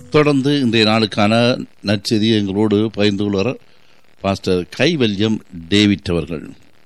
தொடர்ந்து இன்றைய நாளுக்கான நற்செய்தி எங்களோடு பகிர்ந்து கொள்வார் பாஸ்டர் கைவல்யம் டேவிட் அவர்கள்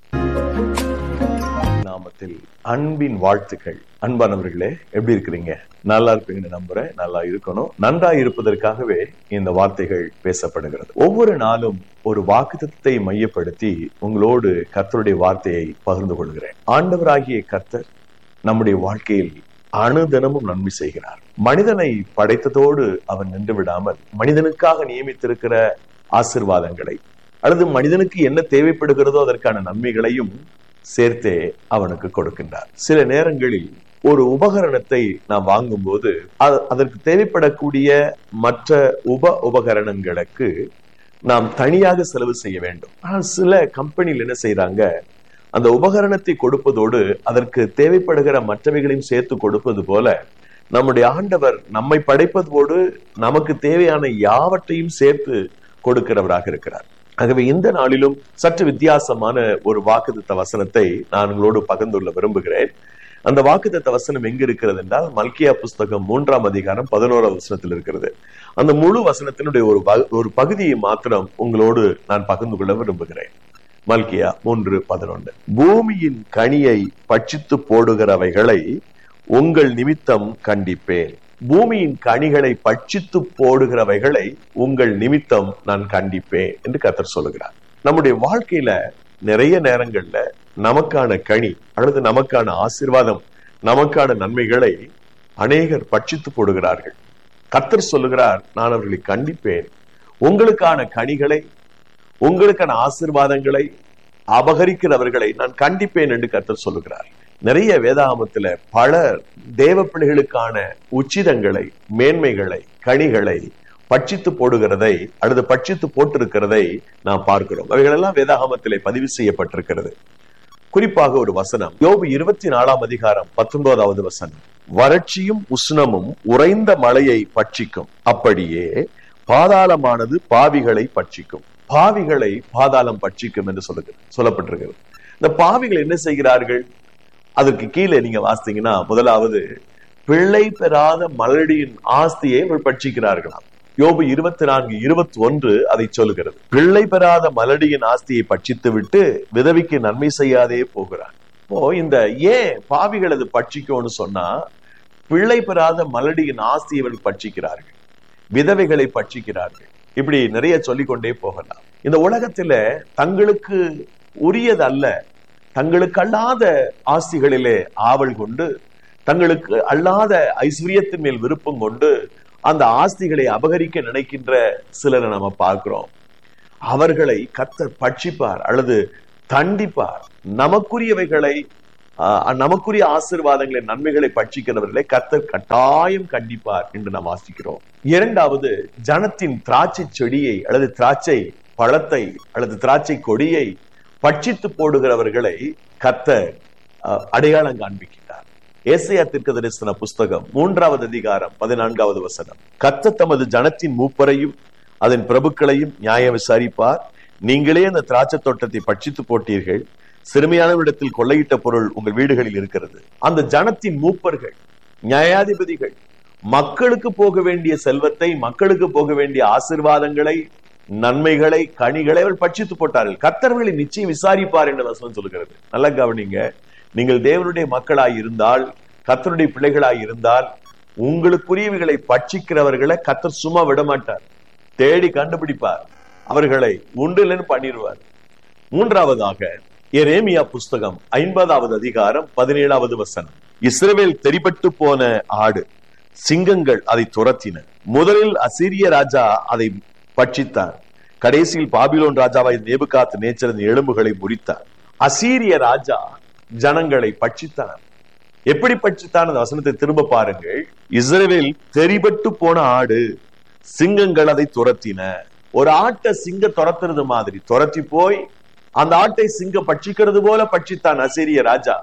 நாமத்தில் அன்பின் வாழ்த்துக்கள் அன்பானவர்களே எப்படி இருக்கிறீங்க நல்லா இருப்பீங்கன்னு நம்புறேன் நல்லா இருக்கணும் நன்றா இருப்பதற்காகவே இந்த வார்த்தைகள் பேசப்படுகிறது ஒவ்வொரு நாளும் ஒரு வாக்குத்தத்தை மையப்படுத்தி உங்களோடு கர்த்தருடைய வார்த்தையை பகிர்ந்து கொள்கிறேன் ஆண்டவராகிய கர்த்தர் நம்முடைய வாழ்க்கையில் அணுதினமும் நன்மை செய்கிறார் மனிதனை படைத்ததோடு அவன் நின்று விடாமல் மனிதனுக்காக நியமித்திருக்கிற ஆசிர்வாதங்களை அல்லது மனிதனுக்கு என்ன தேவைப்படுகிறதோ அதற்கான நன்மைகளையும் சேர்த்தே அவனுக்கு கொடுக்கின்றார் சில நேரங்களில் ஒரு உபகரணத்தை நாம் வாங்கும்போது அதற்கு தேவைப்படக்கூடிய மற்ற உப உபகரணங்களுக்கு நாம் தனியாக செலவு செய்ய வேண்டும் ஆனால் சில கம்பெனியில் என்ன செய்யறாங்க அந்த உபகரணத்தை கொடுப்பதோடு அதற்கு தேவைப்படுகிற மற்றவைகளையும் சேர்த்து கொடுப்பது போல நம்முடைய ஆண்டவர் நம்மை படைப்பதோடு நமக்கு தேவையான யாவற்றையும் சேர்த்து கொடுக்கிறவராக இருக்கிறார் ஆகவே இந்த நாளிலும் சற்று வித்தியாசமான ஒரு வாக்குத்த வசனத்தை நான் உங்களோடு பகிர்ந்துள்ள விரும்புகிறேன் அந்த வாக்குத்த வசனம் எங்க இருக்கிறது என்றால் மல்கியா புஸ்தகம் மூன்றாம் அதிகாரம் பதினோராம் வசனத்தில் இருக்கிறது அந்த முழு வசனத்தினுடைய ஒரு ஒரு பகுதியை மாத்திரம் உங்களோடு நான் பகிர்ந்து கொள்ள விரும்புகிறேன் மல்கியா மூன்று பதினொன்று பூமியின் கனியை பட்சித்து போடுகிறவைகளை உங்கள் நிமித்தம் கண்டிப்பேன் பூமியின் கனிகளை பட்சித்து போடுகிறவைகளை உங்கள் நிமித்தம் நான் கண்டிப்பேன் என்று கத்தர் சொல்லுகிறார் நம்முடைய வாழ்க்கையில நிறைய நேரங்கள்ல நமக்கான கனி அல்லது நமக்கான ஆசிர்வாதம் நமக்கான நன்மைகளை அநேகர் பட்சித்து போடுகிறார்கள் கத்தர் சொல்லுகிறார் நான் அவர்களை கண்டிப்பேன் உங்களுக்கான கனிகளை உங்களுக்கான ஆசிர்வாதங்களை அபகரிக்கிறவர்களை நான் கண்டிப்பேன் என்று கத்தர் சொல்லுகிறார் நிறைய வேதாகமத்துல பல தேவ பிள்ளைகளுக்கான உச்சிதங்களை மேன்மைகளை கனிகளை பட்சித்து போடுகிறதை அல்லது பட்சித்து போட்டிருக்கிறதை நாம் பார்க்கிறோம் அவைகளெல்லாம் வேதாகமத்திலே பதிவு செய்யப்பட்டிருக்கிறது குறிப்பாக ஒரு வசனம் யோபு இருபத்தி நாலாம் அதிகாரம் பத்தொன்பதாவது வசனம் வறட்சியும் உஷ்ணமும் உறைந்த மழையை பட்சிக்கும் அப்படியே பாதாளமானது பாவிகளை பட்சிக்கும் பாவிகளை பாதாளம் பட்சிக்கும் என்று சொல்லுங்க சொல்லப்பட்டிருக்கிறது இந்த பாவிகள் என்ன செய்கிறார்கள் அதற்கு கீழே நீங்க வாசித்தீங்கன்னா முதலாவது பிள்ளை பெறாத மலடியின் ஆஸ்தியை இவர்கள் பட்சிக்கிறார்களாம் யோபு இருபத்தி நான்கு இருபத்தி ஒன்று அதை சொல்லுகிறது பிள்ளை பெறாத மலடியின் ஆஸ்தியை பட்சித்து விட்டு விதவிக்கு நன்மை செய்யாதே போகிறார் இப்போ இந்த ஏன் பாவிகள் அது பட்சிக்கும்னு சொன்னா பிள்ளை பெறாத மலடியின் ஆஸ்தியை இவர்கள் பட்சிக்கிறார்கள் விதவைகளை பட்சிக்கிறார்கள் இப்படி நிறைய சொல்லிக்கொண்டே போகலாம் இந்த உலகத்துல தங்களுக்கு உரியது அல்ல தங்களுக்கு அல்லாத ஆஸ்திகளிலே ஆவல் கொண்டு தங்களுக்கு அல்லாத ஐஸ்வர்யத்தின் மேல் விருப்பம் கொண்டு அந்த ஆஸ்திகளை அபகரிக்க நினைக்கின்ற சிலரை நம்ம பார்க்கிறோம் அவர்களை கத்தர் பட்சிப்பார் அல்லது தண்டிப்பார் நமக்குரியவைகளை நமக்குரிய ஆசிர்வாதங்களை நன்மைகளை பட்சிக்கிறவர்களை கத்தர் கட்டாயம் கண்டிப்பார் என்று நாம் வாசிக்கிறோம் இரண்டாவது ஜனத்தின் திராட்சை செடியை அல்லது திராட்சை பழத்தை அல்லது திராட்சை கொடியை பட்சித்து போடுகிறவர்களை கத்தர் அடையாளம் காண்பிக்கின்றார் ஏசையா திர்க்க தரிசன புஸ்தகம் மூன்றாவது அதிகாரம் பதினான்காவது வசனம் கத்த தமது ஜனத்தின் மூப்பரையும் அதன் பிரபுக்களையும் நியாயம் விசாரிப்பார் நீங்களே அந்த திராட்சை தோட்டத்தை பட்சித்து போட்டீர்கள் சிறுமியானவரிடத்தில் கொள்ளையிட்ட பொருள் உங்கள் வீடுகளில் இருக்கிறது அந்த ஜனத்தின் மூப்பர்கள் நியாயாதிபதிகள் மக்களுக்கு போக வேண்டிய செல்வத்தை மக்களுக்கு போக வேண்டிய ஆசிர்வாதங்களை நன்மைகளை கனிகளை அவள் பட்சித்து போட்டார்கள் கர்த்தர்களை நிச்சயம் விசாரிப்பார் என்று வசனம் சொல்கிறது நல்ல கவனிங்க நீங்கள் தேவனுடைய மக்களாய் இருந்தால் கர்த்தருடைய பிள்ளைகளாய் இருந்தால் உங்களுக்குரியவைகளை பட்சிக்கிறவர்களை கத்தர் சும்மா விட மாட்டார் தேடி கண்டுபிடிப்பார் அவர்களை உண்டிலன்னு பண்ணிடுவார் மூன்றாவதாக எரேமியா புஸ்தகம் ஐம்பதாவது அதிகாரம் பதினேழாவது வசனம் இஸ்ரவேல் தெரிபட்டு போன ஆடு சிங்கங்கள் அதை துரத்தின முதலில் அசிரிய ராஜா அதை பட்சித்தார் கடைசியில் பாபிலோன் ராஜாவாய் நேபுகாத் நேச்சரன் எலும்புகளை முறித்தார் அசீரிய ராஜா ஜனங்களை பட்சித்தார் எப்படி பட்சித்தான் அந்த வசனத்தை திரும்ப பாருங்கள் இஸ்ரேவேல் தெரிபட்டு போன ஆடு சிங்கங்கள் அதை துரத்தின ஒரு ஆட்டை சிங்க துரத்துறது மாதிரி துரத்தி போய் அந்த ஆட்டை சிங்க பட்சிக்கிறது போல பட்சித்தான் அசீரிய ராஜா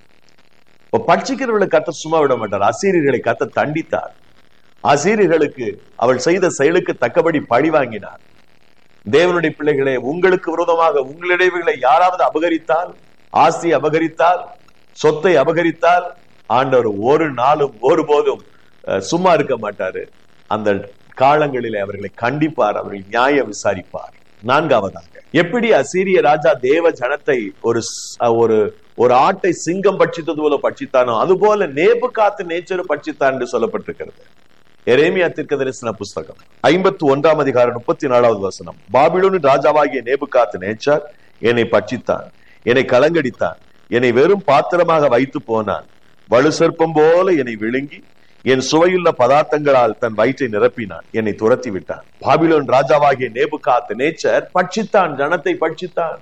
பட்சிக்கிறவர்களை கத்த சும்மா விட மாட்டார் அசீரியர்களை கத்த தண்டித்தார் அசீரியர்களுக்கு அவள் செய்த செயலுக்கு தக்கபடி பழி வாங்கினார் தேவனுடைய பிள்ளைகளே உங்களுக்கு விரோதமாக உங்களிடையவைகளை யாராவது அபகரித்தால் ஆஸ்தி அபகரித்தால் சொத்தை அபகரித்தால் ஆண்டவர் ஒரு நாளும் ஒருபோதும் சும்மா இருக்க மாட்டாரு அந்த காலங்களிலே அவர்களை கண்டிப்பார் அவர்கள் நியாயம் விசாரிப்பார் நான்காவதாக எப்படி அசீரிய ராஜா தேவ ஜனத்தை ஒரு ஸ்- ஒரு ஒரு ஆட்டை சிங்கம் பட்சித்தது போல பட்சித்தானோ அதுபோல நேபு காத்து நேச்சர் பட்சித்தான் என்று சொல்லப்பட்டிருக்கிறது எரேமியா தீர்க்க தரிசன புஸ்தகம் ஐம்பத்தி ஒன்றாம் அதிகாரம் முப்பத்தி நாலாவது வசனம் பாபிலோனின் ராஜாவாகிய நேபுகாத்து நேச்சார் என்னை பட்சித்தான் என்னை கலங்கடித்தான் என்னை வெறும் பாத்திரமாக வைத்து போனான் வலு சர்ப்பம் போல என்னை விழுங்கி என் சுவையுள்ள பதார்த்தங்களால் தன் வயிற்றை நிரப்பினான் என்னை துரத்தி விட்டான் பாபிலோன் ராஜாவாகிய நேபுகாத்து நேச்சர் பட்சித்தான் ஜனத்தை பட்சித்தான்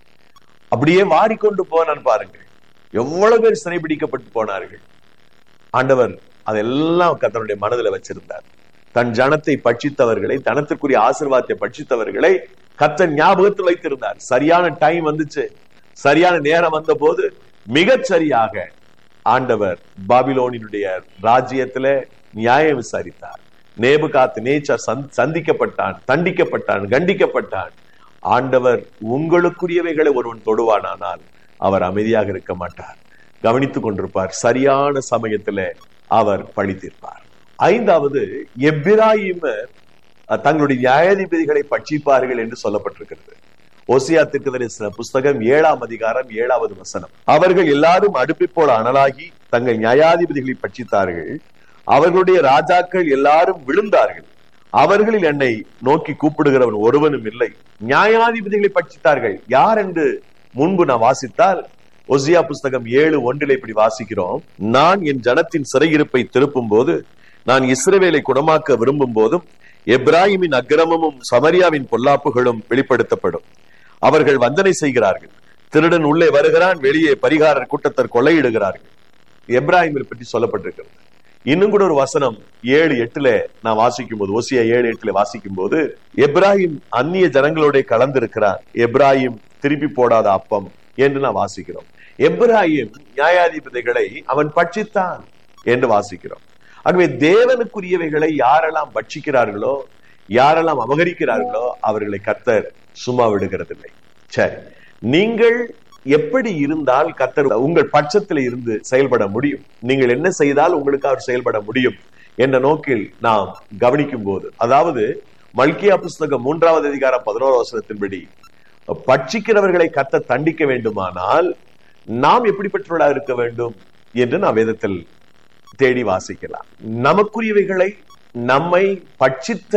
அப்படியே வாரிக்கொண்டு போனான் பாருங்கள் எவ்வளவு பேர் சிறைபிடிக்கப்பட்டு போனார்கள் ஆண்டவர் அதெல்லாம் கத்தனுடைய மனதில் வச்சிருந்தார் தன் ஜனத்தை பட்சித்தவர்களை தனத்திற்குரிய ஆசீர்வாதத்தை பட்சித்தவர்களை கத்தன் ஞாபகத்தில் வைத்திருந்தார் சரியான டைம் வந்துச்சு சரியான நேரம் வந்த போது மிகச் சரியாக ஆண்டவர் பாபிலோனினுடைய ராஜ்யத்துல நியாயம் விசாரித்தார் நேபுகாத்து நேச்சர் சந்த்- சந்திக்கப்பட்டான் தண்டிக்கப்பட்டான் கண்டிக்கப்பட்டான் ஆண்டவர் உங்களுக்குரியவைகளை ஒருவன் தொடுவானானால் அவர் அமைதியாக இருக்க மாட்டார் கவனித்துக் கொண்டிருப்பார் சரியான சமயத்துல அவர் பழி தீர்ப்பார் ஐந்தாவது எப்பிராயிமர் அஹ், தங்களுடைய நியாயாதிபதிகளை பட்சிப்பார்கள் என்று சொல்லப்பட்டிருக்கிறது ஓசியா தீர்க்கதரிசன புஸ்தகம் ஏழாம் அதிகாரம் ஏழாவது வசனம் அவர்கள் எல்லாரும் அடுப்பை போல அனலாகி தங்கள் நியாயாதிபதிகளை பட்சித்தார்கள் அவர்களுடைய ராஜாக்கள் எல்லாரும் விழுந்தார்கள் அவர்களில் என்னை நோக்கி கூப்பிடுகிறவன் ஒருவனும் இல்லை நியாயாதிபதிகளை பட்சித்தார்கள் யார் என்று முன்பு நான் வாசித்தால் ஒசியா புஸ்தகம் ஏழு ஒன்றில் இப்படி வாசிக்கிறோம் நான் என் ஜனத்தின் சிறையிருப்பை திருப்பும் போது நான் இஸ்ரவேலை குணமாக்க விரும்பும் போதும் எப்ராஹிமின் அக்கிரமமும் சமரியாவின் பொல்லாப்புகளும் வெளிப்படுத்தப்படும் அவர்கள் வந்தனை செய்கிறார்கள் திருடன் உள்ளே வருகிறான் வெளியே பரிகாரர் கூட்டத்தர் கொள்ளையிடுகிறார்கள் எப்ராஹிமை பற்றி சொல்லப்பட்டிருக்கிறது இன்னும் கூட ஒரு வசனம் ஏழு எட்டுல நான் வாசிக்கும் போது ஓசியா ஏழு எட்டுல வாசிக்கும் போது எப்ராஹிம் அந்நிய ஜனங்களோட கலந்திருக்கிறார் எப்ராஹிம் திருப்பி போடாத அப்பம் என்று நான் வாசிக்கிறோம் எப்ராஹிம் நியாயாதிபதிகளை அவன் பட்சித்தான் என்று வாசிக்கிறோம் ஆகவே தேவனுக்குரியவைகளை யாரெல்லாம் பட்சிக்கிறார்களோ யாரெல்லாம் அபகரிக்கிறார்களோ அவர்களை கர்த்தர் சும்மா விடுகிறதில்லை சரி நீங்கள் எப்படி இருந்தால் கர்த்தர் உங்கள் பட்சத்தில் இருந்து செயல்பட முடியும் நீங்கள் என்ன செய்தால் உங்களுக்கு அவர் செயல்பட முடியும் என்ற நோக்கில் நாம் கவனிக்கும் போது அதாவது மல்கியா புஸ்தகம் மூன்றாவது அதிகாரம் பதினோரு வசனத்தின்படி பட்சிக்கிறவர்களை கத்த தண்டிக்க வேண்டுமானால் நாம் எப்படிப்பட்டவர்களாக இருக்க வேண்டும் என்று நாம் வேதத்தில் தேடி வாசிக்கலாம் நமக்குரியவைகளை நம்மை பட்சித்த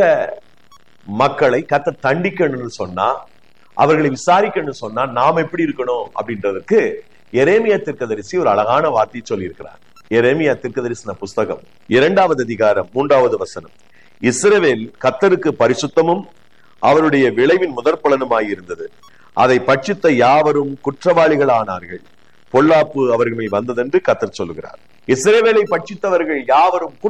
மக்களை கத்த தண்டிக்கணும்னு சொன்னா அவர்களை விசாரிக்கணும்னு சொன்னா நாம் எப்படி இருக்கணும் அப்படின்றதுக்கு எரேமியா தீர்க்கதரிசி ஒரு அழகான வார்த்தை சொல்லி இருக்கிறார் எரேமியா தீர்க்கதரிசன புஸ்தகம் இரண்டாவது அதிகாரம் மூன்றாவது வசனம் இஸ்ரவேல் கத்தருக்கு பரிசுத்தமும் அவருடைய விளைவின் முதற் பலனுமாய் இருந்தது அதை பட்சித்த யாவரும் குற்றவாளிகள் ஆனார்கள் பொல்லாப்பு அவர்கள் மேல் வந்ததென்று கத்தர் சொல்லுகிறார் இஸ்ரவேலை பட்சித்தவர்கள் யாவரும்